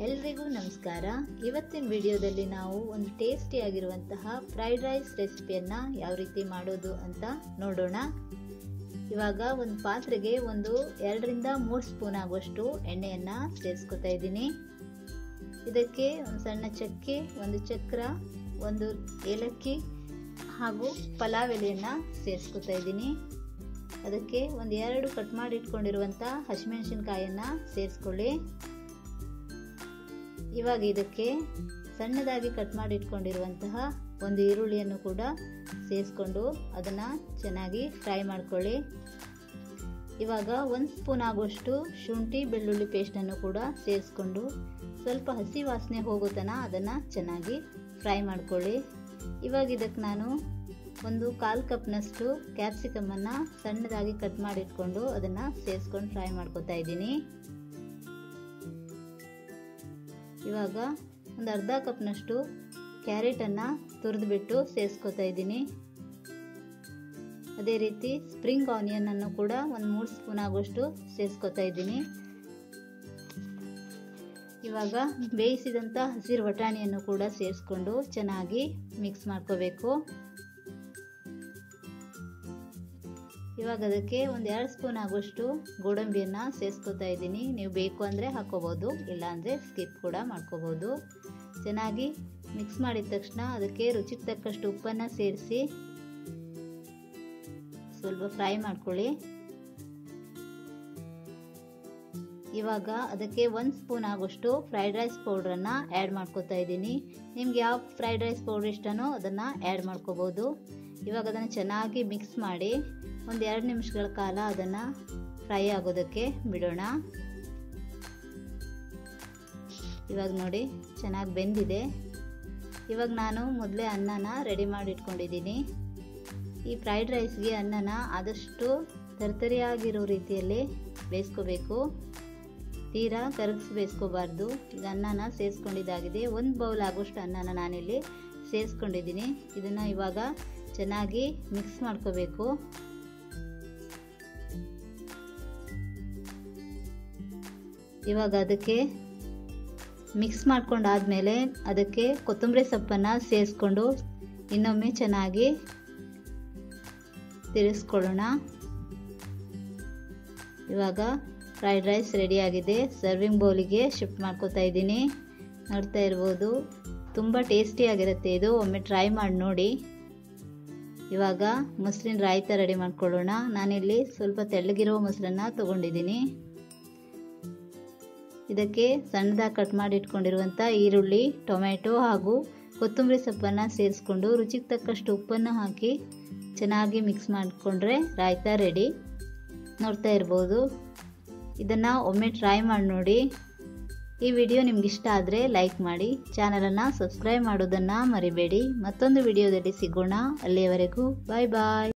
ಎಲ್ರಿಗೂ ನಮಸ್ಕಾರ ಇವತ್ತಿನ ವಿಡಿಯೋದಲ್ಲಿ ನಾವು ಒಂದು ಟೇಸ್ಟಿ ಆಗಿರುವಂತಹ ಫ್ರೈಡ್ ರೈಸ್ ರೆಸಿಪಿಯನ್ನು ಯಾವ ರೀತಿ ಮಾಡೋದು ಅಂತ ನೋಡೋಣ ಇವಾಗ ಒಂದು ಪಾತ್ರೆಗೆ ಒಂದು ಎರಡರಿಂದ ಮೂರು ಸ್ಪೂನ್ ಆಗುವಷ್ಟು ಎಣ್ಣೆಯನ್ನು ಸೇರಿಸ್ಕೊತಾ ಇದ್ದೀನಿ ಇದಕ್ಕೆ ಒಂದು ಸಣ್ಣ ಚಕ್ಕೆ ಒಂದು ಚಕ್ರ ಒಂದು ಏಲಕ್ಕಿ ಹಾಗೂ ಪಲಾವ್ ಎಲೆಯನ್ನು ಸೇರಿಸ್ಕೊತಾ ಇದ್ದೀನಿ ಅದಕ್ಕೆ ಒಂದು ಎರಡು ಕಟ್ ಮಾಡಿ ಇಟ್ಕೊಂಡಿರುವಂಥ ಹಸಿಮೆಣಸಿನ್ಕಾಯನ್ನು ಸೇರಿಸ್ಕೊಳ್ಳಿ ಇವಾಗ ಇದಕ್ಕೆ ಸಣ್ಣದಾಗಿ ಕಟ್ ಮಾಡಿ ಇಟ್ಕೊಂಡಿರುವಂತಹ ಒಂದು ಈರುಳ್ಳಿಯನ್ನು ಕೂಡ ಸೇರಿಸ್ಕೊಂಡು ಅದನ್ನು ಚೆನ್ನಾಗಿ ಫ್ರೈ ಮಾಡ್ಕೊಳ್ಳಿ ಇವಾಗ ಒಂದು ಸ್ಪೂನ್ ಆಗುವಷ್ಟು ಶುಂಠಿ ಬೆಳ್ಳುಳ್ಳಿ ಪೇಸ್ಟನ್ನು ಕೂಡ ಸೇರಿಸ್ಕೊಂಡು ಸ್ವಲ್ಪ ಹಸಿ ವಾಸನೆ ಹೋಗೋ ತನಕ ಅದನ್ನು ಚೆನ್ನಾಗಿ ಫ್ರೈ ಮಾಡ್ಕೊಳ್ಳಿ ಇವಾಗ ಇದಕ್ಕೆ ನಾನು ಒಂದು ಕಾಲು ಕಪ್ನಷ್ಟು ಕ್ಯಾಪ್ಸಿಕಮನ್ನು ಸಣ್ಣದಾಗಿ ಕಟ್ ಮಾಡಿಟ್ಕೊಂಡು ಅದನ್ನು ಸೇರಿಸ್ಕೊಂಡು ಫ್ರೈ ಮಾಡ್ಕೊತಾ ಇದ್ದೀನಿ ಇವಾಗ ಒಂದು ಅರ್ಧ ಕಪ್ನಷ್ಟು ಕ್ಯಾರೆಟನ್ನು ತುರಿದ್ಬಿಟ್ಟು ಸೇರಿಸ್ಕೊತಾ ಇದ್ದೀನಿ ಅದೇ ರೀತಿ ಸ್ಪ್ರಿಂಗ್ ಆನಿಯನನ್ನು ಕೂಡ ಒಂದು ಮೂರು ಸ್ಪೂನ್ ಆಗುವಷ್ಟು ಸೇರಿಸ್ಕೊತಾ ಇದ್ದೀನಿ ಇವಾಗ ಬೇಯಿಸಿದಂಥ ಹಸಿರು ಬಟಾಣಿಯನ್ನು ಕೂಡ ಸೇರಿಸ್ಕೊಂಡು ಚೆನ್ನಾಗಿ ಮಿಕ್ಸ್ ಮಾಡ್ಕೋಬೇಕು ಇವಾಗ ಅದಕ್ಕೆ ಒಂದು ಎರಡು ಸ್ಪೂನ್ ಆಗುವಷ್ಟು ಗೋಡಂಬಿಯನ್ನು ಸೇರಿಸ್ಕೊತಾ ಇದ್ದೀನಿ ನೀವು ಬೇಕು ಅಂದರೆ ಹಾಕೋಬೋದು ಇಲ್ಲಾಂದರೆ ಸ್ಕಿಪ್ ಕೂಡ ಮಾಡ್ಕೋಬೋದು ಚೆನ್ನಾಗಿ ಮಿಕ್ಸ್ ಮಾಡಿದ ತಕ್ಷಣ ಅದಕ್ಕೆ ರುಚಿಗೆ ತಕ್ಕಷ್ಟು ಉಪ್ಪನ್ನು ಸೇರಿಸಿ ಸ್ವಲ್ಪ ಫ್ರೈ ಮಾಡ್ಕೊಳ್ಳಿ ಇವಾಗ ಅದಕ್ಕೆ ಒಂದು ಸ್ಪೂನ್ ಆಗುವಷ್ಟು ಫ್ರೈಡ್ ರೈಸ್ ಪೌಡ್ರನ್ನು ಆ್ಯಡ್ ಮಾಡ್ಕೋತಾ ಇದ್ದೀನಿ ನಿಮ್ಗೆ ಯಾವ ಫ್ರೈಡ್ ರೈಸ್ ಪೌಡ್ರ್ ಇಷ್ಟನೋ ಅದನ್ನು ಆ್ಯಡ್ ಮಾಡ್ಕೋಬೋದು ಇವಾಗ ಅದನ್ನು ಚೆನ್ನಾಗಿ ಮಿಕ್ಸ್ ಮಾಡಿ ಒಂದು ಎರಡು ನಿಮಿಷಗಳ ಕಾಲ ಅದನ್ನು ಫ್ರೈ ಆಗೋದಕ್ಕೆ ಬಿಡೋಣ ಇವಾಗ ನೋಡಿ ಚೆನ್ನಾಗಿ ಬೆಂದಿದೆ ಇವಾಗ ನಾನು ಮೊದಲೇ ಅನ್ನನ ರೆಡಿ ಮಾಡಿ ಇಟ್ಕೊಂಡಿದ್ದೀನಿ ಈ ಫ್ರೈಡ್ ರೈಸ್ಗೆ ಅನ್ನನ ಆದಷ್ಟು ತರ್ತರಿಯಾಗಿರೋ ರೀತಿಯಲ್ಲಿ ಬೇಯಿಸ್ಕೋಬೇಕು ತೀರಾ ಕರಗಿಸಿ ಬೇಯಿಸ್ಕೋಬಾರ್ದು ಈಗ ಅನ್ನನ ಸೇರಿಸ್ಕೊಂಡಿದ್ದಾಗಿದೆ ಒಂದು ಬೌಲ್ ಆಗೋಷ್ಟು ಅನ್ನನ ನಾನಿಲ್ಲಿ ಸೇರಿಸ್ಕೊಂಡಿದ್ದೀನಿ ಇದನ್ನು ಇವಾಗ ಚೆನ್ನಾಗಿ ಮಿಕ್ಸ್ ಮಾಡ್ಕೋಬೇಕು ಇವಾಗ ಅದಕ್ಕೆ ಮಿಕ್ಸ್ ಮಾಡ್ಕೊಂಡಾದ್ಮೇಲೆ ಅದಕ್ಕೆ ಕೊತ್ತಂಬರಿ ಸೊಪ್ಪನ್ನು ಸೇರಿಸ್ಕೊಂಡು ಇನ್ನೊಮ್ಮೆ ಚೆನ್ನಾಗಿ ತಿರುಗಿಸ್ಕೊಳ್ಳೋಣ ಇವಾಗ ಫ್ರೈಡ್ ರೈಸ್ ರೆಡಿಯಾಗಿದೆ ಸರ್ವಿಂಗ್ ಬೌಲಿಗೆ ಶಿಫ್ಟ್ ಮಾಡ್ಕೋತಾ ಇದ್ದೀನಿ ನೋಡ್ತಾ ಇರ್ಬೋದು ತುಂಬ ಟೇಸ್ಟಿಯಾಗಿರುತ್ತೆ ಇದು ಒಮ್ಮೆ ಟ್ರೈ ಮಾಡಿ ನೋಡಿ ಇವಾಗ ಮೊಸರಿನ ರಾಯ್ತ ರೆಡಿ ಮಾಡ್ಕೊಳ್ಳೋಣ ನಾನಿಲ್ಲಿ ಸ್ವಲ್ಪ ತೆಳ್ಳಗಿರೋ ಮೊಸರನ್ನ ತೊಗೊಂಡಿದ್ದೀನಿ ಇದಕ್ಕೆ ಸಣ್ಣದಾಗಿ ಕಟ್ ಮಾಡಿ ಇಟ್ಕೊಂಡಿರುವಂಥ ಈರುಳ್ಳಿ ಟೊಮೆಟೊ ಹಾಗೂ ಕೊತ್ತಂಬರಿ ಸೊಪ್ಪನ್ನು ಸೇರಿಸ್ಕೊಂಡು ರುಚಿಗೆ ತಕ್ಕಷ್ಟು ಉಪ್ಪನ್ನು ಹಾಕಿ ಚೆನ್ನಾಗಿ ಮಿಕ್ಸ್ ಮಾಡಿಕೊಂಡ್ರೆ ರಾಯ್ತ ರೆಡಿ ನೋಡ್ತಾ ಇರ್ಬೋದು ಇದನ್ನು ಒಮ್ಮೆ ಟ್ರೈ ಮಾಡಿ ನೋಡಿ ಈ ವಿಡಿಯೋ ನಿಮ್ಗೆ ಇಷ್ಟ ಆದರೆ ಲೈಕ್ ಮಾಡಿ ಚಾನಲನ್ನು ಸಬ್ಸ್ಕ್ರೈಬ್ ಮಾಡೋದನ್ನು ಮರಿಬೇಡಿ ಮತ್ತೊಂದು ವಿಡಿಯೋದಲ್ಲಿ ಸಿಗೋಣ ಅಲ್ಲಿಯವರೆಗೂ ಬಾಯ್ ಬಾಯ್